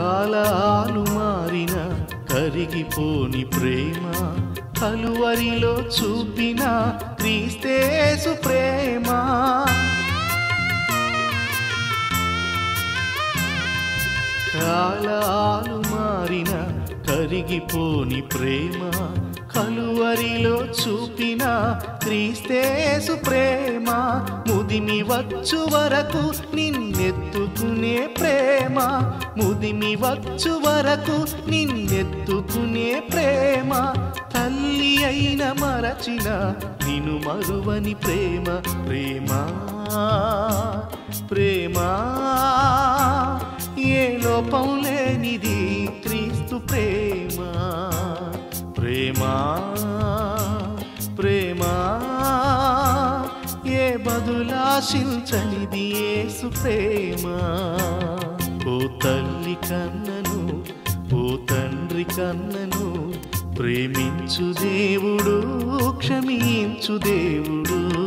కాలాలు మారిన కరిగిపోని ప్రేమ కలువరిలో చూపిన క్రీస్తేసు ప్రేమ కాలాలు మారిన కరిగిపోని ప్రేమ కలువరిలో చూపిన క్రీస్తేసు ప్రేమ ముదిమి వచ్చు వరకు నిన్నెత్తుకునే ప్రేమ ముదిమి వచ్చు వరకు నిన్నెత్తుకునే ప్రేమ తల్లి అయిన మరచిన నిను మరువని ప్రేమ ప్రేమ ప్రేమ ఏ లోపం లేనిది క్రీస్తు ప్రేమ ప్రేమ ప్రేమ ఏ బదులాశించనిది యేసు ప్రేమ ఓ తల్లి కన్నను ఓ తండ్రి కన్నను ప్రేమించు దేవుడు క్షమించు దేవుడు